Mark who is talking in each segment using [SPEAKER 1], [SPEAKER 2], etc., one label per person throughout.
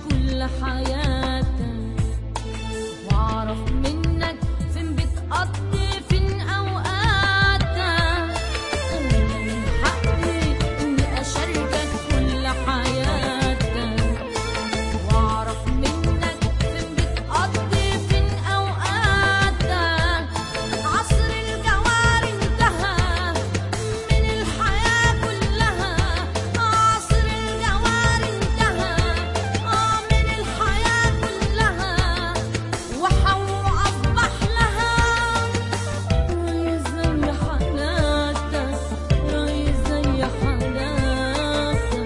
[SPEAKER 1] كل حياتك واعرف منك فين بتقضي فين اوقاتك انا من حقي اني اشاركك كل حياتك واعرف منك فين بتقضي فين اوقاتك عصر الجوار انتهى من الحياة كلها عصر الجوار انتهى اه من الحياة كلها وحو اصبح لها راي زي حالاتك راي زي حالاتك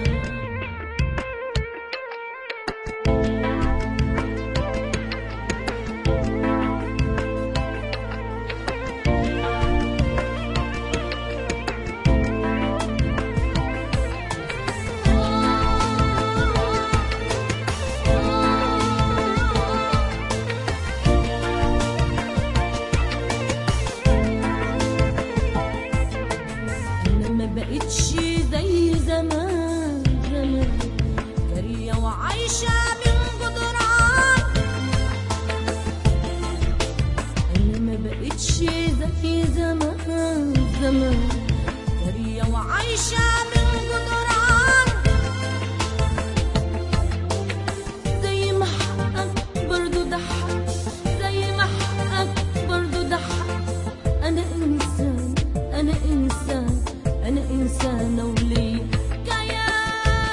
[SPEAKER 1] انا ما بقتش زي زمان زمان جارية وعايشة من جدران انا ما بقتش زي زمان زمان جارية وعايشة من جدران زي ما حقك برضو ده حق زي ما حقك برضو ده حق أنا إنسان أنا إنسان أنا إنسان ولي كيان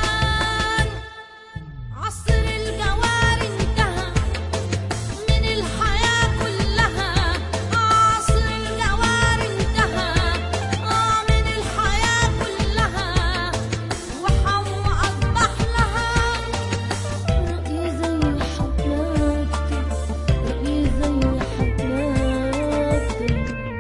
[SPEAKER 1] عصر الجوار انتهى من الحياة كلها عصر الجوار انتهى آه من الحياة كلها وحو أصبح لها رأي زي حالاتك رأي زي حالاتك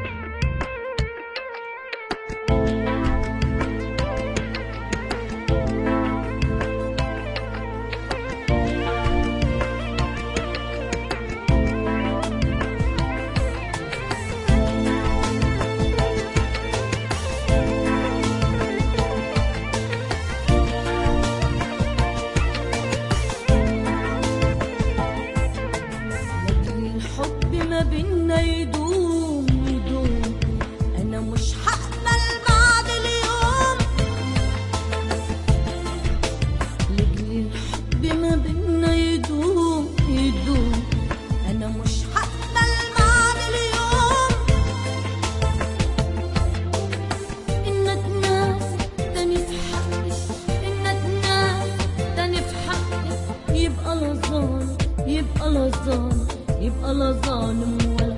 [SPEAKER 1] لكن الحب ما بينا يدوم يدوم انا مش هقبل بعد اليوم لكن الحب ما بينا يدوم يدوم انا مش هقبل بعد اليوم انك ناس تاني في حقي انك ناس تاني في حقي يبقى لا ظالم يبقى لا ظالم يبقى لا ظالم ولا